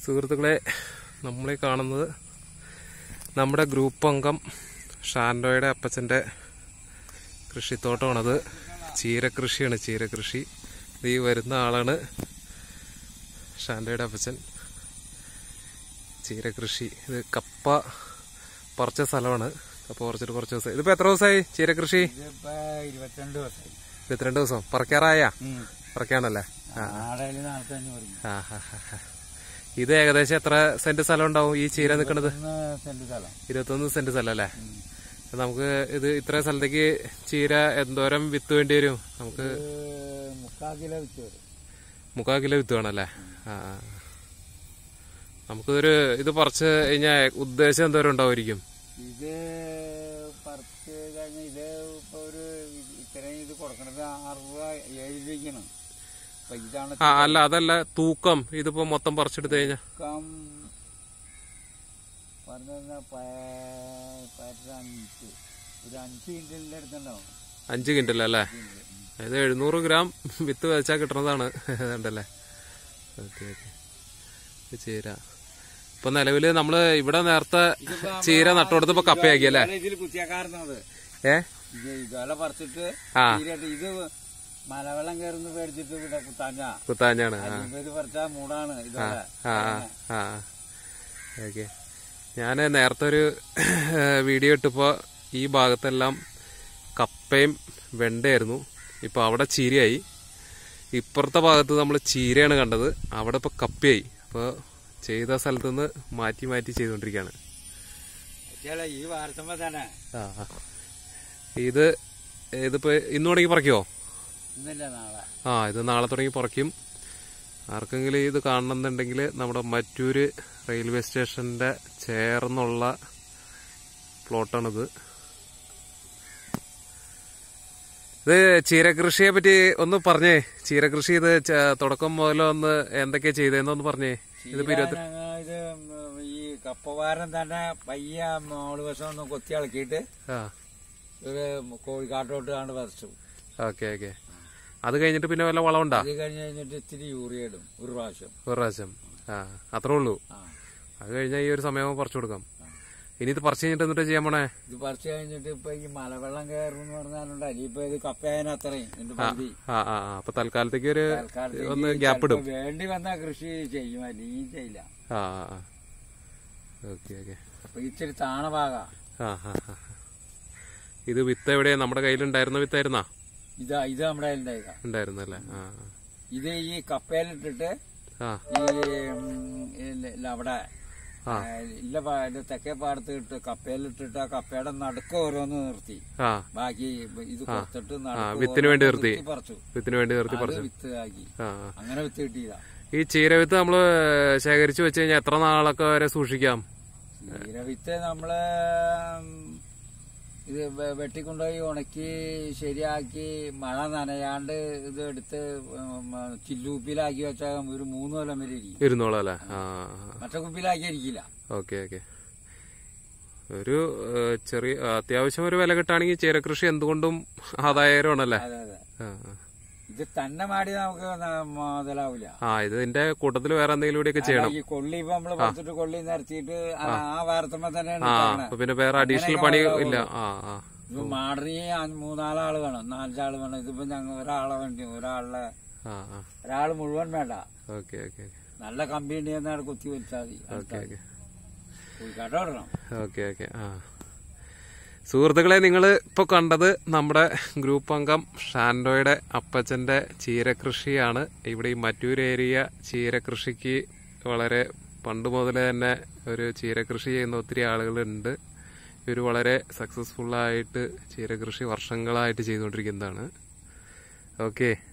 സുഹൃത്തുക്കളെ നമ്മളീ കാണുന്നത് നമ്മുടെ ഗ്രൂപ്പ് അംഗം ഷാൻഡോയുടെ അപ്പച്ചൻ്റെ കൃഷിത്തോട്ടമാണത് ചീരകൃഷിയാണ് ചീരകൃഷി ഇത് ഈ വരുന്ന ആളാണ് ഷാൻഡോയുടെ അപ്പച്ചൻ ചീരകൃഷി ഇത് കപ്പ പറിച്ച സ്ഥലമാണ് കപ്പ പറിച്ചിട്ട് കുറച്ച് ദിവസം ഇതിപ്പോ എത്ര ദിവസമായി ചീരകൃഷി ഇതിപ്പോ ഇരുപത്തിരണ്ട് ദിവസമായി ഇരുപത്തിരണ്ട് ദിവസം പറിക്കാറായ പറിക്കാണല്ലേ ആടയില് നാളത്തെ തന്നെ പറയും ആ ഹാ ഹാ ഹാ ഇത് ഏകദേശം എത്ര സെന്റ് സ്ഥലം ഉണ്ടാവും ഈ ചീര നിൽക്കുന്നത് ഒന്ന് സെന്റ് സ്ഥലം ഇരുപത്തൊന്ന് സെന്റ് സ്ഥലം അല്ലേ നമുക്ക് ഇത് ഇത്ര സ്ഥലത്തേക്ക് ചീര എന്തോരം വിത്ത് വേണ്ടി വരും നമുക്ക് ഇത് മുക്കാൽ കിലോ വിറ്റ് വരും മുക്കാൽ കിലോ വിത്ത് വേണമല്ലേ ആ ആ. നമുക്കിതൊരു ഇത് പറിച്ച് കഴിഞ്ഞാൽ ഉദ്ദേശം എന്തോരം ഉണ്ടാവുമായിരിക്കും ഇത് പറിച്ച് കഴിഞ്ഞ ഇത് ഇപ്പൊ ഒരു ഇത്രയും ഇത് കൊടുക്കണത് ആറ് രൂപ ഏഴ് രൂപയ്ക്കാണ് അപ്പൊ ഇതാണ് ആ അല്ല അതല്ല തൂക്കം ഇതിപ്പോ മൊത്തം പറിച്ചെടുത്ത് കഴിഞ്ഞാൽ തൂക്കം പറഞ്ഞു അഞ്ച് ഒരു അഞ്ച് കിൻഡലിന്റെ അടുത്തുണ്ടാവും അഞ്ച് കിൻഡൽ അല്ലേ അതായത് എഴുന്നൂറ് ഗ്രാം വിത്ത് വെച്ചാൽ കിട്ടുന്നതാണ് ഉണ്ടല്ലേ ഓക്കെ ഓക്കെ ചീര ഇപ്പൊ നിലവില് നമ്മള് ഇവിടെ നേരത്തെ ചീര നട്ടുകൊടുത്തപ്പോ കപ്പയാക്കി അല്ലേ ഇതിൽ കുത്തിയാക്കാറുന്നത് ഏ ഇത് ഇതോലെ പറിച്ചിട്ട് ആ. തീരായിട്ട് ഇത് മലവെള്ളം കയറുന്ന പേടിച്ചിട്ട് ഇവിടെ കുത്താഞ്ഞ കുത്താഞ്ഞാണ് ആ ഇത് പറിച്ചാ മൂടാണ് ഇതോലെ ആ ആ ഓക്കെ ഞാൻ നേരത്തെ ഒരു വീഡിയോ ഇട്ടപ്പോൾ ഈ ഭാഗത്തെല്ലാം കപ്പയും വെണ്ടയായിരുന്നു ഇപ്പോൾ അവിടെ ചീരയായി ഇപ്പുറത്തെ ഭാഗത്ത് നമ്മൾ ചീരയാണ് കണ്ടത് അവിടെ ഇപ്പോൾ കപ്പയായി അപ്പോൾ ചെയ്ത സ്ഥലത്ത് നിന്ന് മാറ്റി മാറ്റി ചെയ്തുകൊണ്ടിരിക്കുകയാണ് പക്ഷേ ഈ വാർത്തമ്മ തന്നെ ആ ആ. ഇത് ഇതിപ്പോൾ ഇന്ന് തുടങ്ങി പറിക്കുമോ ഇന്നില്ല നാളെ ആ ഇത് നാളെ തുടങ്ങി പറിക്കും ആർക്കെങ്കിലും ഇത് കാണണമെന്നുണ്ടെങ്കിൽ നമ്മുടെ മറ്റൂര് റെയിൽവേ സ്റ്റേഷന്റെ ചേർന്നുള്ള പ്ലോട്ടാണിത് ഇത് ചീരകൃഷിയെ പറ്റി ഒന്ന് പറഞ്ഞേ ചീരകൃഷി ഇത് ച- തുടക്കം മുതൽ ഒന്ന് എന്തൊക്കെയാ ചെയ്തതെന്നൊന്ന് പറഞ്ഞേ ഇതിപ്പോ ഇരുപത്തി ഞങ്ങ ഇത് ഈ കപ്പവാരം തന്നെ പയ്യ മോള് വശം ഒന്ന് കൊത്തി ഇളക്കിയിട്ട് ആ ഒരു കോഴിക്കാട്ടോട്ട് കണ്ട് പറിച്ചു ഓക്കെ ഓക്കെ അത് കഴിഞ്ഞിട്ട് പിന്നെ വല്ല വളമുണ്ടാ അത് കഴിഞ്ഞ് കഴിഞ്ഞിട്ട് ഇത്തിരി യൂറിയ ഇടും ഒരു പ്രാവശ്യം ഒരു പ്രാവശ്യം ആ അത്രേ ഉള്ളൂ ആ അത് കഴിഞ്ഞാൽ ഈ ഒരു സമയം പറിച്ചു കൊടുക്കാം ഇനി ഇത് പറിച്ചു കഴിഞ്ഞിട്ട് എന്നിട്ട് ചെയ്യാൻ പോണേ ഇത് പറിച്ചു കഴിഞ്ഞിട്ട് ഇപ്പൊ ഈ മലവെള്ളം കയറും എന്ന് പറഞ്ഞാലുണ്ട് ഇനിയിപ്പോ ഇത് കപ്പയായതിന് അത്രയും എന്റെ പകുതി ആ ആ ആ അപ്പൊ തൽക്കാലത്തേക്ക് ഒരു തൽക്കാലത്തേക്ക് ഒന്ന് ഗ്യാപ്പ് ഇടും ചിലപ്പോ വേണ്ടി വന്നാ കൃഷി ചെയ്യും അല്ലെങ്കിൽ ചെയ്യില്ല ആ ആ ആ ഓക്കെ ഓക്കെ അപ്പൊ ഇച്ചിരി താണ ഭാഗ ആ ആ ആ. ഇത് വിത്ത് എവിടെ നമ്മുടെ കയ്യിലുണ്ടായിരുന്ന വിത്തായിരുന്നാ ഇത് ഇത് നമ്മുടെ കയ്യിലുണ്ടായതാ ഉണ്ടായിരുന്നല്ലേ ആ ഇത് ഈ കപ്പയിലിട്ടിട്ട് ആ ഈ ഉം, ഇല്ല ഇല്ല അവിടെ ആ. ആ, ഇല്ല പാ- ഇത് തെക്കേ പാടത്ത് ഇട്ട് കപ്പയിലിട്ടിട്ട് ആ കപ്പയുടെ നടുക്ക് ഓരോന്ന് നിർത്തി ആ ബാക്കി ഇത് കൊടുത്തിട്ട് ആ നടുക്ക് വിത്തിന് വേണ്ടി ഓരോന്ന് നിർത്തി കുത്തി പറിച്ചു വിത്തിന് വേണ്ടി നിർത്തി അത് പറിച്ചു വിത്ത് ആക്കി ആ ആ. അങ്ങനെ വിത്ത് കിട്ടിയതാ ഈ ചീരവിത്ത് നമ്മള് ശേഖരിച്ചു വെച്ച് കഴിഞ്ഞാൽ എത്ര നാളൊക്കെ വരെ സൂക്ഷിക്കാം ചീര വിത്ത് നമ്മള് ഉം, ഇത് വെ- വെട്ടിക്കൊണ്ടുപോയി ഉണക്കി ശരിയാക്കി മഴ നനയാണ്ട് ഇത് എടുത്ത് ഉം, ചില്ലൂപ്പിലാക്കി വെച്ചാൽ ഒരു മൂന്ന് കൊല്ലം വരെ ഇരിക്കും ഇരുന്നോളാം അല്ലേ ആ മറ്റേ കുപ്പിയിലാക്കി ഇരിക്കില്ല ഓക്കെ ഓക്കെ ഒരു ഏഹ്, ചെറിയ അത്യാവശ്യം ഒരു വില കിട്ടുകയാണെങ്കിൽ ചീരകൃഷി എന്തുകൊണ്ടും ആദായകരമാണല്ലേ അതെ അതെ ആ ആ. ഇത് തന്നെ മാടി നമുക്ക് ന- മുതലാവില്ല ആ ഇത് ഇതിന്റെ കൂട്ടത്തിൽ വേറെ എന്തെങ്കിലും കൂടിയൊക്കെ ചെയ്യണം ഈ കൊള്ളി ഇപ്പൊ നമ്മള് പറിച്ചിട്ട് കൊള്ളി നിരത്തിയിട്ട് ആ ആ വാർത്തമ്മ തന്നെയാണ് ആ ഇട്ടേക്കണെ. അപ്പൊ പിന്നെ വേറെ അഡീഷണൽ പണി ഇല്ല ആ ആ ഇത് മാടറി മൂന്നാലാള് വേണം നാലഞ്ചാള് വേണം ഇതിപ്പോ ഞങ്ങൾ ഒരാളെ വേണ്ടി ഒരാളുടെ ആ ആ ഒരാള് മുഴുവൻ വേണ്ട ഓക്കെ ഓക്കെ നല്ല കമ്പി ഉണ്ടെന്നാണ് കുത്തി വലിച്ചാൽ മതി ഓക്കെ ഓക്കെ കേട്ടോ ഇടണം ഓക്കെ ഓക്കെ ആ സുഹൃത്തുക്കളെ നിങ്ങൾ ഇപ്പോൾ കണ്ടത് നമ്മുടെ ഗ്രൂപ്പ് അംഗം ഷാൻഡോയുടെ അപ്പച്ചൻ്റെ ചീരകൃഷിയാണ് ഇവിടെ ഈ മറ്റൂർ ഏരിയ ചീരകൃഷിക്ക് വളരെ പണ്ട് മുതൽ തന്നെ ഒരു ചീരകൃഷി ചെയ്യുന്ന ഒത്തിരി ആളുകളുണ്ട് ഇവർ വളരെ സക്സസ്ഫുള്ളായിട്ട് ചീരകൃഷി വർഷങ്ങളായിട്ട് ചെയ്തുകൊണ്ടിരിക്കുന്നതാണ് ഓക്കെ